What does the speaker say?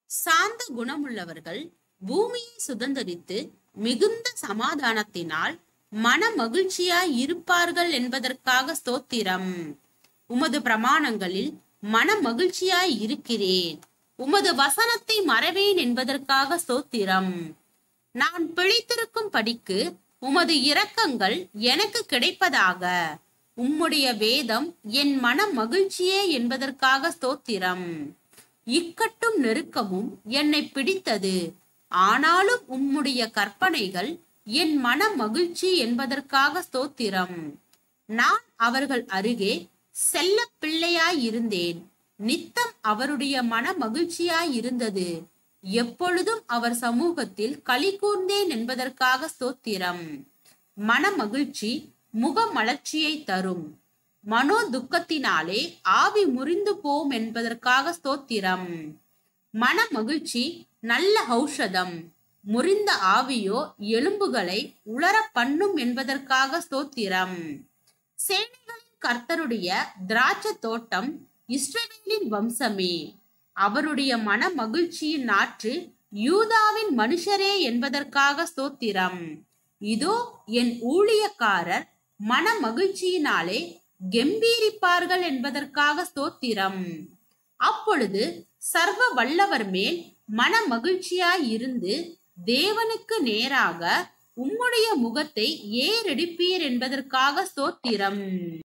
சாந்த குணமுள்ளவர்கள் பூமியை சுதந்தரித்து மிகுந்த சமாதானத்தினால் மன மகிழ்ச்சியாய் இருப்பார்கள் என்பதற்காக ஸ்தோத்திரம் உமது பிரமாணங்களில் மன மகிழ்ச்சியாய் இருக்கிறேன் உமது வசனத்தை மறவேன் என்பதற்காக ஸ்தோத்திரம் நான் பிழைத்திருக்கும் படிக்கு உமது இரக்கங்கள் எனக்கு கிடைப்பதாக உம்முடைய வேதம் என் மன மகிழ்ச்சியே என்பதற்காக ஸ்தோத்திரம் இக்கட்டும் நெருக்கமும் என்னை பிடித்தது ஆனாலும் உம்முடைய கற்பனைகள் என் மன மகிழ்ச்சி என்பதற்காக ஸ்தோத்திரம் நான் அவர்கள் அருகே செல்ல பிள்ளையாய் இருந்தேன் நித்தம் அவருடைய மன மகிழ்ச்சியாய் இருந்தது எப்பொழுதும் அவர் சமூகத்தில் களி கூர்ந்தேன் என்பதற்காக ஸ்தோத்திரம் மன மகிழ்ச்சி முகமலர்ச்சியை தரும் மனோ துக்கத்தினாலே ஆவி முறிந்து போம் என்பதற்காக ஸ்தோத்திரம் மன மகிழ்ச்சி நல்ல ஔஷதம் முறிந்த ஆவியோ எலும்புகளை உலர பண்ணும் என்பதற்காக ஸ்தோத்திரம் சேனைகளின் கர்த்தருடைய திராட்சை தோட்டம் இஸ்ரவேலின் வம்சமே அவருடைய மன மகிழ்ச்சியின் நாற்று யூதாவின் மனுஷரே என்பதற்காக ஸ்தோத்திரம் இதோ என் ஊழியக்காரர் மன மகிழ்ச்சியினாலே கெம்பீரிப்பார்கள் என்பதற்காக ஸ்தோத்திரம் அப்பொழுது சர்வ வல்லவர் மேல் மன மகிழ்ச்சியாய் இருந்து தேவனுக்கு நேராக உம்முடைய முகத்தை ஏறெடுப்பீர் என்பதற்காக ஸ்தோத்திரம்